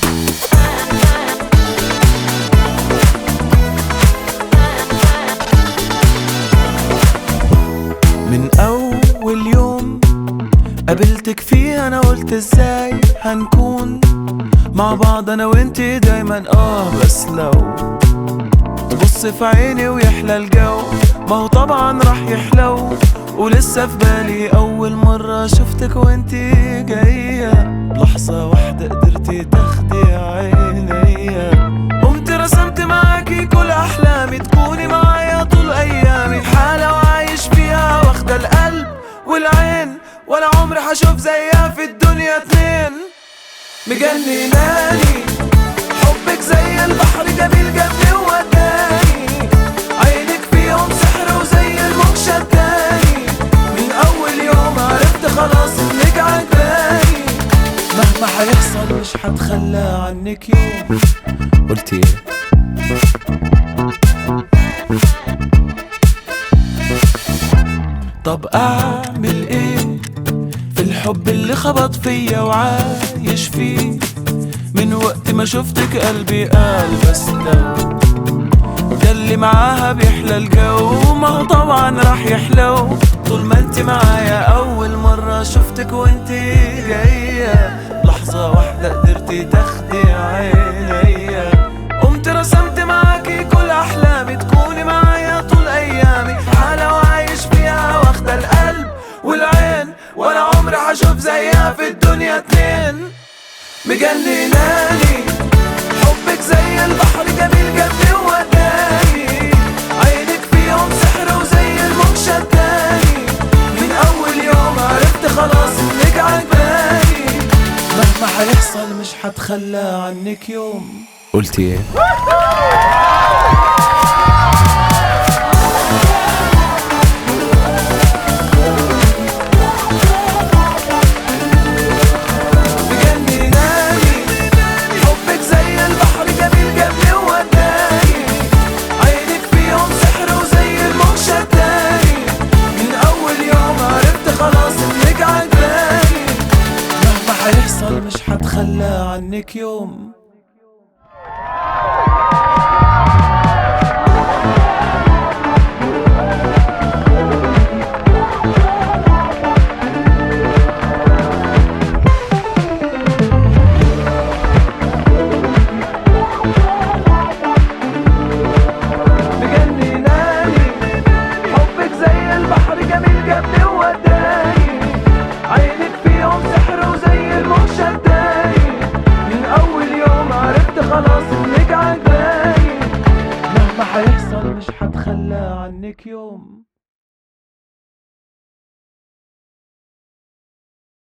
من أول يوم قابلتك فيه أنا قلت ازاي هنكون مع بعض أنا وانتي دايما اه بس لو بص في عيني ويحلى الجو ما هو طبعا راح يحلو ولسه في بالي أول مرة شفتك وانتي جاية لحظة واحدة قدرتي تاخدي عينيا قمت رسمت معاكي كل أحلامي تكوني معايا طول أيامي حالة وعايش فيها واخدة القلب والعين ولا عمري حشوف زيها في الدنيا اتنين مجنناني حبك زي البحر جميل جنبي وداني عينك فيهم سحر وزي الموج شداني من اول يوم عرفت خلاص انك عجباني مهما حيحصل مش هتخلى عنك يوم قلت ايه طب اعمل ايه في الحب اللي خبط فيا وعايش فيه من وقت ما شفتك قلبي قال بس لو ده اللي معاها بيحلى الجو ما هو طبعا راح يحلو طول ما انت معايا اول مرة شفتك وانت جاية لحظة واحدة قدرتي تاخدي عينيا قمت رسمت معاكي كل احلامي تكوني معايا طول ايامي حالة وعايش فيها واخدة القلب والعين ولا عمري هشوف زيها في الدنيا اتنين مجنناني حبك زي البحر جميل جنبي وداني عينك فيهم سحر وزي الموج شداني من اول يوم عرفت خلاص انك عجباني مهما حيحصل مش هتخلى عنك يوم قلت ايه مجنناني حبك زي البحر جميل جنبي وداني عينك فيهم سحر وزي الموج شداني من اول يوم عرفت خلاص انك عجباني مهما حيحصل مش هتخلى عنك يوم مجنناني حبك زي البحر جميل جنبي وداني عينك فيهم سحر وزي الموج شداني من اول يوم عرفت خلاص انك عجباني مهما حيحصل مش هتخلى عنك يوم